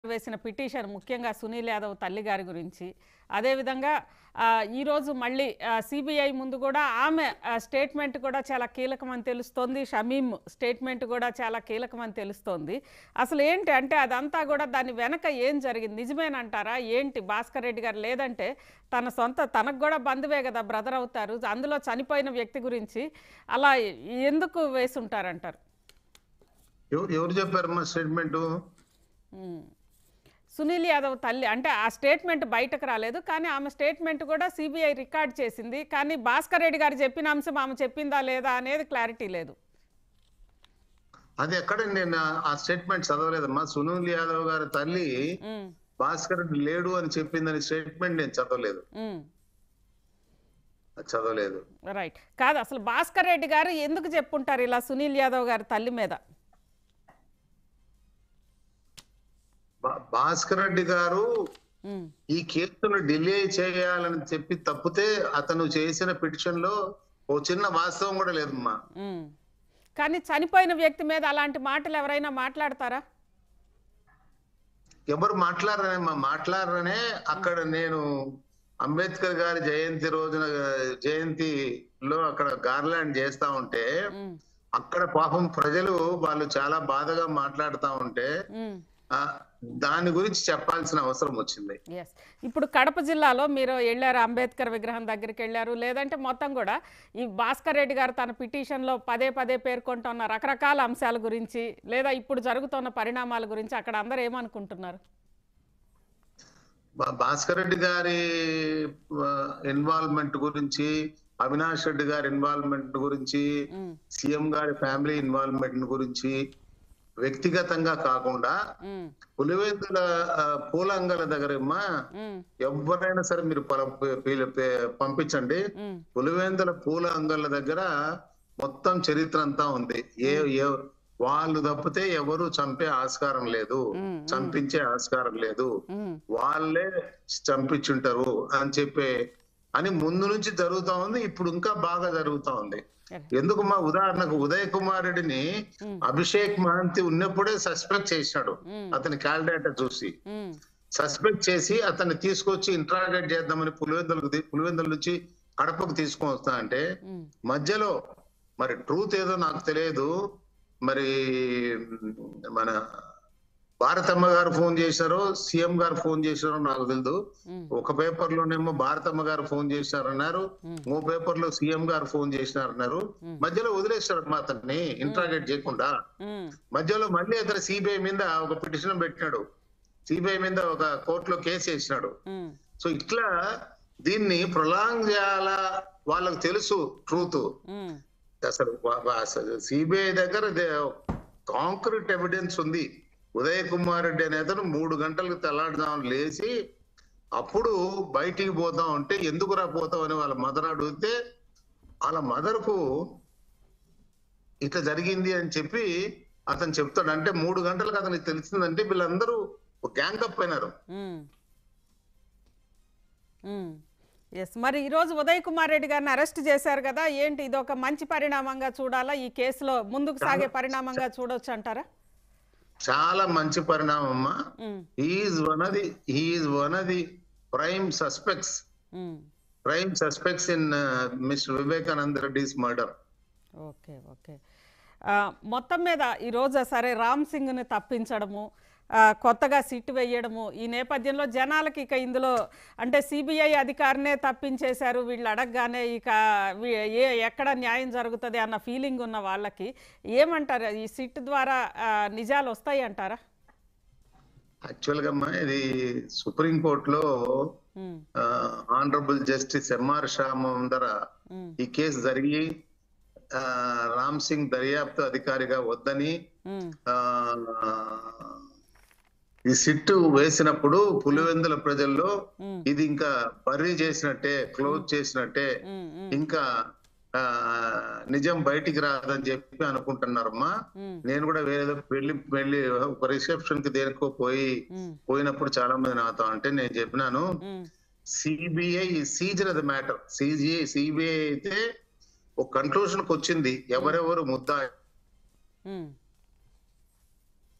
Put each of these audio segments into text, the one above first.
వేసిన పిటిషన్ ముఖ్యంగా సునీల్ యాదవ్ తల్లి గారి గురించి అదేవిధంగా ఆ, ఈరోజు మళ్ళీ సిబిఐ ముందు కూడా ఆమె ఆ, స్టేట్మెంట్ కూడా చాలా కీలకమని తెలుస్తోంది షమీం స్టేట్మెంట్ కూడా చాలా కీలకమని తెలుస్తోంది అసలు ఏంటి అంటే అదంతా కూడా దాని వెనక ఏం జరిగింది నిజమేనంటారా ఏంటి భాస్కర్ రెడ్డి గారు లేదంటే తన సొంత తనకు కూడా బంధువే కదా బ్రదర్ అవుతారు అందులో చనిపోయిన వ్యక్తి గురించి అలా ఎందుకు వేసుంటారంటారు ఎవరు ఎవరు చెప్పారమ్మా స్టేట్మెంట్ ఉమ్. సునీల్ యాదవ్ తల్లి అంటే ఆ స్టేట్మెంట్ బయటకు రాలేదు కానీ ఆమె స్టేట్మెంట్ కూడా సిబిఐ రికార్డ్ చేసింది కానీ భాస్కర్ రెడ్డి గారు చెప్పిన అంశం ఆమె చెప్పిందా లేదా అనేది క్లారిటీ లేదు అది ఎక్కడ నేను ఆ- ఆ స్టేట్మెంట్ చదవలేదమ్మా సునీల్ యాదవ్ గారి తల్లి ఉమ్, భాస్కర్ రెడ్డి లేడు అని చెప్పిందని స్టేట్మెంట్ నేను చదవలేదు ఉమ్, అది చదవలేదు రైట్ కాదు అసలు భాస్కర్ రెడ్డి గారు ఎందుకు చెప్పుంటారు ఇలా సునీల్ యాదవ్ గారి తల్లి మీద భా- భాస్కర్ రెడ్డి గారు ఉమ్, ఈ కేసును డిలే చేయాలని చెప్పి తప్పితే అతను చేసిన పిటిషన్ లో ఓ చిన్న వాస్తవం కూడా లేదమ్మా ఉమ్. కానీ చనిపోయిన వ్యక్తి మీద అలాంటి మాటలు ఎవరైనా మాట్లాడతారా ఎవరు మాట్లాడరనే మా మాట్లాడరనే అక్కడ నేను అంబేద్కర్ గారి జయంతి రోజున జయంతిలో అక్కడ గార్లాండ్ చేస్తా ఉంటే ఉమ్, అక్కడ పాపం ప్రజలు వాళ్ళు చాలా బాధగా మాట్లాడుతా ఉంటే ఉమ్. ఆ, దాని గురించి చెప్పాల్సిన అవసరం వచ్చింది ఎస్ ఇప్పుడు కడప జిల్లాలో మీరు వెళ్ళారు అంబేద్కర్ విగ్రహం దగ్గరికి వెళ్ళారు లేదంటే మొత్తం కూడా ఈ భాస్కర్ రెడ్డి గారు తన పిటిషన్లో పదే పదే పేర్కొంటున్న రకరకాల అంశాల గురించి లేదా ఇప్పుడు జరుగుతున్న పరిణామాల గురించి అక్కడ అందరూ ఏమనుకుంటున్నారు భా- భాస్కర్ రెడ్డి గారి ఇన్వాల్వ్మెంట్ గురించి అవినాష్ రెడ్డి గారి ఇన్వాల్వ్మెంట్ గురించి ఉమ్, సీఎం గారి ఫ్యామిలీ ఇన్వాల్వ్మెంట్ గురించి వ్యక్తిగతంగా కాకుండా ఉమ్, పులివెందుల ఆ, పూలంగల దగ్గర అమ్మా ఉమ్, ఎవరైనా సరే మీరు పల- ప- పి- పి- పంపించండి ఉమ్, పులివెందుల పూల అంగళ్ళ దగ్గర మొత్తం చరిత్ర అంతా ఉంది ఏ ఏ- వాళ్ళు తప్పితే ఎవరు చంపే ఆస్కారం లేదు ఉమ్, చంపించే ఆస్కారం లేదు ఉమ్, వాళ్ళే చంపించుంటారు అని చెప్పే అని ముందు నుంచి జరుగుతా ఉంది ఇప్పుడు ఇంకా బాగా జరుగుతా ఉంది ఎందుకు మా ఉదాహరణకు ఉదయ్ కుమార్ రెడ్డిని ఉమ్, అభిషేక్ మహంతి ఉన్నప్పుడే సస్పెక్ట్ చేసినాడు ఉమ్, అతని క్యాలిడేటర్ చూసి ఉమ్, సస్పెక్ట్ చేసి అతన్ని తీసుకొచ్చి ఇంట్రాగేట్ చేద్దామని పులివెందులకు తీ- పులివెందుల నుంచి కడపకు తీసుకొని వస్తా అంటే ఉమ్, మధ్యలో మరి ట్రూత్ ఏదో నాకు తెలియదు మరి మన భారతమ్మ గారు ఫోన్ చేశారో సీఎం గారు ఫోన్ చేశారో నాకు తెలియదు ఉమ్, ఒక పేపర్ లోనేమో భారతమ్మ గారు ఫోన్ చేశారన్నారు ఉమ్, ఇంకో పేపర్ లో సీఎం గారు ఫోన్ చేసినారన్నారు ఉమ్. మధ్యలో వదిలేశారు మా అతన్ని ఇంట్రాగేట్ చేయకుండా ఉమ్, మధ్యలో మళ్ళీ అతను సిబిఐ మీద ఒక పిటిషన్ పెట్టినాడు సిబిఐ మీద ఒక కోర్టులో కేసు వేసినాడు ఉమ్, సో ఇట్లా దీన్ని ప్రొలాంగ్ చేయాలా వాళ్ళకు తెలుసు ట్రూత్ ఉమ్, అసలు వా- వా- అసలు సిబిఐ దగ్గర కాంక్రీట్ ఎవిడెన్స్ ఉంది ఉదయ్ కుమార్ రెడ్డి అనే అతను మూడు గంటలకు తెల్లాడుదాం లేచి అప్పుడు బయటికి పోతాం అంటే ఎందుకు రా పోతాం అని వాళ్ళ మదర్ అడిగితే వాళ్ళ మదర్ కు ఇట్లా జరిగింది అని చెప్పి అతను చెప్తాడు అంటే మూడు గంటలకు అతనికి తెలిసిందంటే వీళ్ళందరూ గ్యాంగ్ అప్ అయినారు ఎస్ మరి ఈరోజు ఉదయ్ కుమార్ రెడ్డి గారిని అరెస్ట్ చేశారు కదా ఏంటి ఇది ఒక మంచి పరిణామంగా చూడాలా ఈ కేసులో ముందుకు సాగే పరిణామంగా చూడొచ్చు అంటారా చాలా మంచి పరిణామం అమ్మా um, is one of the is one of the prime suspects um, prime suspects in mister Vivekananda Reddy's murder okay okay ah, మొత్తం మీద ఈరోజు సరే రామ్ సింగ్ని తప్పించడము ఆ, కొత్తగా సిట్ వేయడము ఈ నేపథ్యంలో జనాలకి ఇక ఇందులో అంటే సిబిఐ అధికారినే తప్పించేశారు వీళ్ళు అడగగానే ఇక వీ- ఏ ఎక్కడ న్యాయం జరుగుతుంది అన్న ఫీలింగ్ ఉన్న వాళ్ళకి ఏమంటారు ఈ సిట్ ద్వారా ఆ, నిజాలు వస్తాయి అంటారా యాక్చువల్ గా అమ్మా ఇది సుప్రీం కోర్టులో um, honourable justice M R ముందర ఉమ్, ఈ కేసు జరిగి ఆ, రామ్ సింగ్ దర్యాప్తు అధికారిగా వద్దని ఉమ్, ఆ, ఈ సిట్టు వేసినప్పుడు పులివెందుల ప్రజల్లో ఉమ్, ఇది ఇంకా బర్రీ చేసినట్టే క్లోజ్ చేసినట్టే ఉమ్, ఉమ్, ఇంకా ఆ నిజం బయటికి రాదని చెప్పి అనుకుంటున్నారమ్మా ఉమ్, నేను కూడా వేరే వెళ్ళి వెళ్ళి ఒక రిసెప్షన్ కి దేనికో పోయి ఉమ్, పోయినప్పుడు చాలా మంది నాతో అంటే నేను చెప్పినాను um, CBI seized the matter సిజిఐ సిబిఐ అయితే ఒక కన్క్లూషన్ కి వచ్చింది ఎవరెవరు ముద్దా ఉమ్,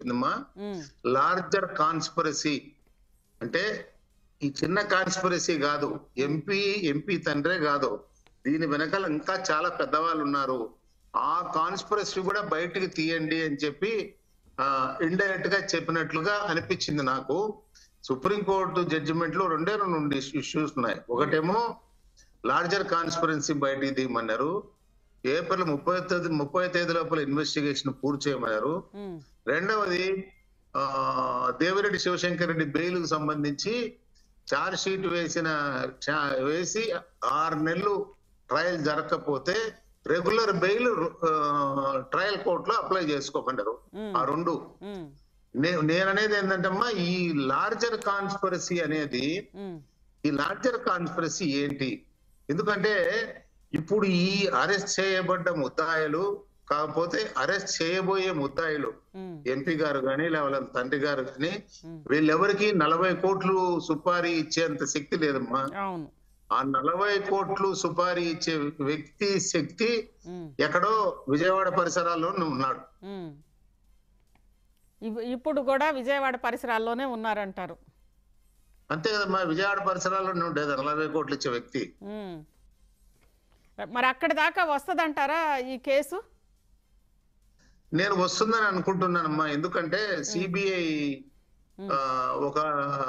చెప్పిందమ్మా ఉమ్, లార్జర్ కాన్స్పరసీ అంటే ఈ చిన్న కాన్స్పరసీ కాదు ఎంపీ ఎంపీ తండ్రే కాదు దీని వెనకాల ఇంకా చాలా పెద్దవాళ్ళు ఉన్నారు ఆ కాన్స్పరసీ కూడా బయటికి తీయండి అని చెప్పి ఇండైరెక్ట్ గా చెప్పినట్లుగా అనిపించింది నాకు సుప్రీంకోర్టు జడ్జిమెంట్ లో రెండే రెండు ఇష్యూస్ ఉన్నాయి ఒకటేమో లార్జర్ కాన్స్పరెన్సీ బయటికి తీయమన్నారు ఏప్రిల్ ముప్పై తేదీ ముప్పై తేదీ లోపల ఇన్వెస్టిగేషన్ పూర్తి చేయమన్నారు ఉమ్, రెండవది ఆ దేవిరెడ్డి శివశంకర్ రెడ్డి బెయిల్ కు సంబంధించి చార్జ్ షీట్ వేసిన చా- వేసి ఆరు నెలలు ట్రయల్ జరగకపోతే రెగ్యులర్ బెయిల్ ట్రయల్ కోర్టులో అప్లై చేసుకోమన్నారు ఉమ్, ఆ రెండు ఉమ్, నే- నేననేది ఏంటంటే అమ్మా ఈ లార్జర్ కాన్స్పరసీ అనేది ఉమ్, ఈ లార్జర్ కాన్స్పరసీ ఏంటి ఎందుకంటే ఇప్పుడు ఈ అరెస్ట్ చేయబడ్డ ముద్దాయిలు కాకపోతే అరెస్ట్ చేయబోయే ముద్దాయిలు ఉమ్, ఎంపీ గారు కానీ లేకపోతే తండ్రి గారు కానీ ఉమ్. వీళ్ళెవరికి నలభై కోట్లు సుపారీ ఇచ్చేంత శక్తి లేదమ్మా అవును ఆ నలభై కోట్లు సుపారీ ఇచ్చే వ్యక్తి శక్తి ఉమ్, ఎక్కడో విజయవాడ పరిసరాల్లో ఉన్నాడు ఉమ్. ఇప్- ఇప్పుడు కూడా విజయవాడ పరిసరాల్లోనే ఉన్నారంటారు అంతే కదమ్మా విజయవాడ పరిసరాల్లోనే ఉండేది నలభై కోట్లు ఇచ్చే వ్యక్తి ఉమ్. మరి అక్కడి దాకా వస్తుందంటారా ఈ కేసు నేను వస్తుందని అనుకుంటున్నానమ్మా ఎందుకంటే సిబిఐ ఒక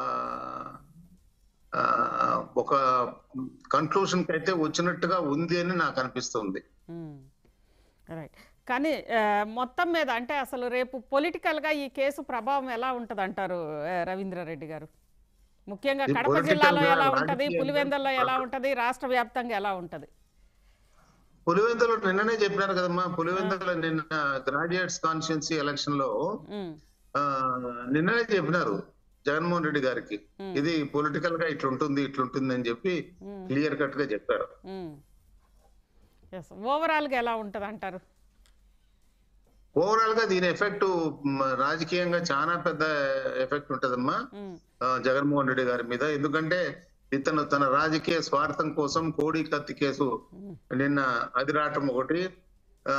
ఆ, ఒక కన్క్లూషన్ కి అయితే వచ్చినట్టుగా ఉంది అని నాకు అనిపిస్తుంది రైట్ కానీ ఆ, మొత్తం మీద అంటే అసలు రేపు పొలిటికల్గా ఈ కేసు ప్రభావం ఎలా ఉంటుంది అంటారు రవీంద్రారెడ్డి గారు ముఖ్యంగా ఈ కడప political జిల్లాలో గా ఎలా ఉంటుంది రాజకీయంగా పులివెందుల్లో ఎలా ఉంటుంది రాష్ట్ర వ్యాప్తంగా ఎలా ఉంటుంది పులివెందులు నిన్ననే చెప్పినారు కదమ్మా పులివెందుల నిన్న గ్రాడ్యుయేట్స్ కాన్స్టిట్యున్సీ ఎలక్షన్ లో ఉమ్, ఆ, నిన్ననే చెప్పినారు జగన్మోహన్ రెడ్డి గారికి Hmm. ఇది పొలిటికల్ గా ఇట్లుంటుంది ఇట్లుంటుంది అని చెప్పి ఉమ్, క్లియర్ కట్ గా చెప్పారు ఉమ్. ఎస్ ఓవరాల్గా ఎలా ఉంటుంది అంటారు ఓవరాల్ గా దీని ఎఫెక్ట్ రాజకీయంగా చాలా పెద్ద ఎఫెక్ట్ ఉంటదమ్మా ఉమ్, ఆ, జగన్మోహన్ రెడ్డి గారి మీద ఎందుకంటే ఇతను తన రాజకీయ స్వార్థం కోసం కోడి కత్తి కేసు ఉమ్, నిన్న అది రావటం ఒకటి ఆ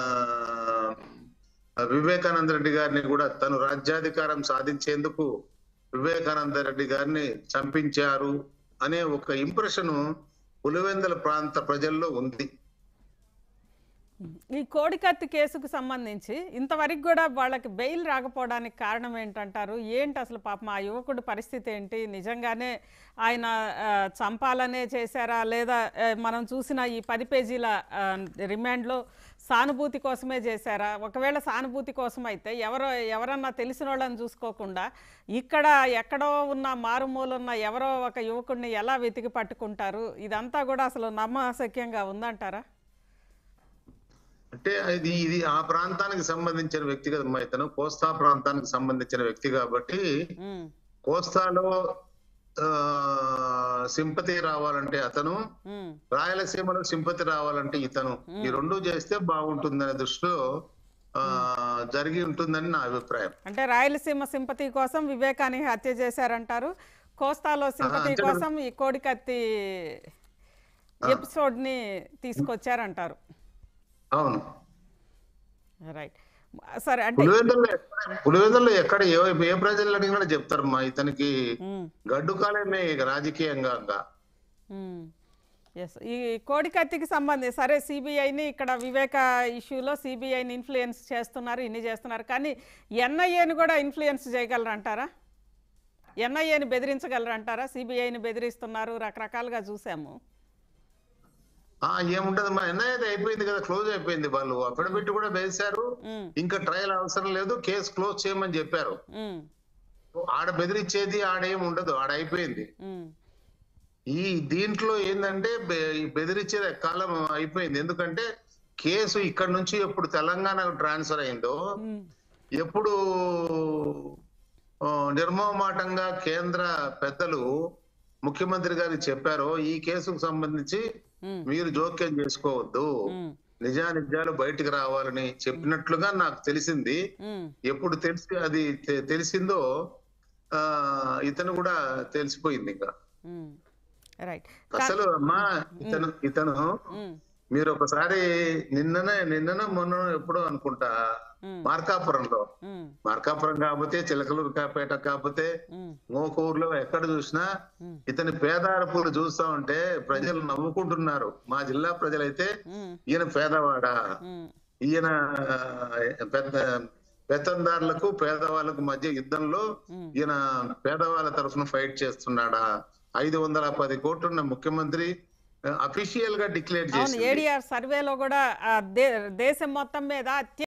వివేకానంద రెడ్డి గారిని కూడా తను రాజ్యాధికారం సాధించేందుకు వివేకానంద రెడ్డి గారిని చంపించారు అనే ఒక ఇంప్రెషన్ పులివెందుల ప్రాంత ప్రజల్లో ఉంది ఈ కోడికత్తి కేసుకు సంబంధించి ఇంతవరకు కూడా వాళ్ళకి బెయిల్ రాకపోవడానికి కారణం ఏంటంటారు ఏంటి అసలు పాపం ఆ యువకుడి పరిస్థితి ఏంటి నిజంగానే ఆయన ఆ, చంపాలనే చేశారా లేదా ఆ, మనం చూసిన ఈ పది పేజీల ఆ, రిమాండ్లో సానుభూతి కోసమే చేశారా ఒకవేళ సానుభూతి కోసం అయితే ఎవరో ఎవరన్నా తెలిసిన వాళ్ళని చూసుకోకుండా ఇక్కడ ఎక్కడో ఉన్న మారుమూలున్న ఎవరో ఒక యువకుడిని ఎలా వెతికి పట్టుకుంటారు ఇదంతా కూడా అసలు నమ్మశక్యంగా ఉందంటారా అంటే ఇది ఇది ఆ ప్రాంతానికి సంబంధించిన వ్యక్తి కదమ్మా ఇతను కోస్తా ప్రాంతానికి సంబంధించిన వ్యక్తి కాబట్టి ఉమ్, కోస్తాలో ఆ సింపతి రావాలంటే అతను ఉమ్. రాయలసీమలో సింపతి రావాలంటే ఇతను ఈ రెండు చేస్తే బాగుంటుందనే దృష్టిలో ఆ జరిగి ఉంటుందని నా అభిప్రాయం అంటే రాయలసీమ సింపతి కోసం వివేకాన్ని హత్య చేశారంటారు కోస్తాలో సింపతి అంతే కోసం ఈ కోడికత్తి ఎపిసోడ్ ని తీసుకొచ్చారంటారు అవును రైట్ సరే అంటే పులివెందుల్లో ఎక్కడ- పులివెందుల్లో ఎక్కడ ఏ ఏ ప్రజలు అడిగినా చెప్తారమ్మా ఇతనికి ఉమ్, గడ్డు కాలమే ఇక రాజకీయంగా ఇంకా. ఉమ్. ఎస్ ఈ కోడికత్తికి సంబంధించి సరే సిబిఐని ఇక్కడ వివేక ఇష్యూలో సిబిఐని ఇన్ఫ్లుయెన్స్ చేస్తున్నారు ఇన్ని చేస్తున్నారు కానీ ఎన్ఐఏని కూడా ఇన్ఫ్లుయెన్స్ చేయగలరంటారా ఎన్ఐఏని బెదిరించగలరంటారా సిబిఐని బెదిరిస్తున్నారు రకరకాలుగా చూసాము ఆ ఏముంటదమ్మా ఎన్ఐఏ అయిపోయింది కదా క్లోజ్ అయిపోయింది వాళ్ళు అఫిడవిట్ కూడా వేశారు ఉమ్, ఇంకా ట్రయల్ అవసరం లేదు కేసు క్లోజ్ చేయమని చెప్పారు ఉమ్, ఆడ బెదిరించేది ఆడేం ఉండదు ఆడ అయిపోయింది ఉమ్, ఈ దీంట్లో ఏంటంటే బె- ఈ బెదిరించే కాలం అయిపోయింది ఎందుకంటే కేసు ఇక్కడ నుంచి ఎప్పుడు తెలంగాణకు ట్రాన్స్ఫర్ అయిందో ఉమ్, ఎప్పుడు ఆ, నిర్మోహమాటంగా కేంద్ర పెద్దలు ముఖ్యమంత్రి గారికి చెప్పారో ఈ కేసుకు సంబంధించి ఉమ్, మీరు జోక్యం చేసుకోవద్దు ఉమ్, నిజానిజాలు బయటికి రావాలని చెప్పినట్లుగా నాకు తెలిసింది ఉమ్, ఎప్పుడు తెలిసి అది తె- తెలిసిందో ఆ ఇతను కూడా తెలిసిపోయింది ఇంకా ఉమ్. రైట్ అసలు అమ్మా ఇతను ఇతను ఉమ్, మీరు ఒకసారి నిన్ననే నిన్ననే మొన్న ఎప్పుడో అనుకుంటా ఉమ్, మార్కాపురంలో ఉమ్, మార్కాపురం కాకపోతే చిలకలూరు కాపేట కాకపోతే ఉమ్, మోకూరులో ఎక్కడ చూసినా ఉమ్, ఇతని పేదారపులు చూస్తా ఉంటే ప్రజలు నవ్వుకుంటున్నారు మా జిల్లా ప్రజలైతే ఉమ్, ఈయన పేదవాడా ఉమ్, ఈయన పెద్ద పెత్తందారులకు పేదవాళ్ళకు మధ్య యుద్ధంలో ఉమ్. ఈయన పేదవాళ్ళ తరఫున ఫైట్ చేస్తున్నాడా ఐదు వందల పది కోట్లున్న ముఖ్యమంత్రి అఫీషియల్ గా డిక్లేర్ అవును చేసి ఏడిఆర్ సర్వేలో కూడా ఆ, దే- దేశం మొత్తం మీద అత్య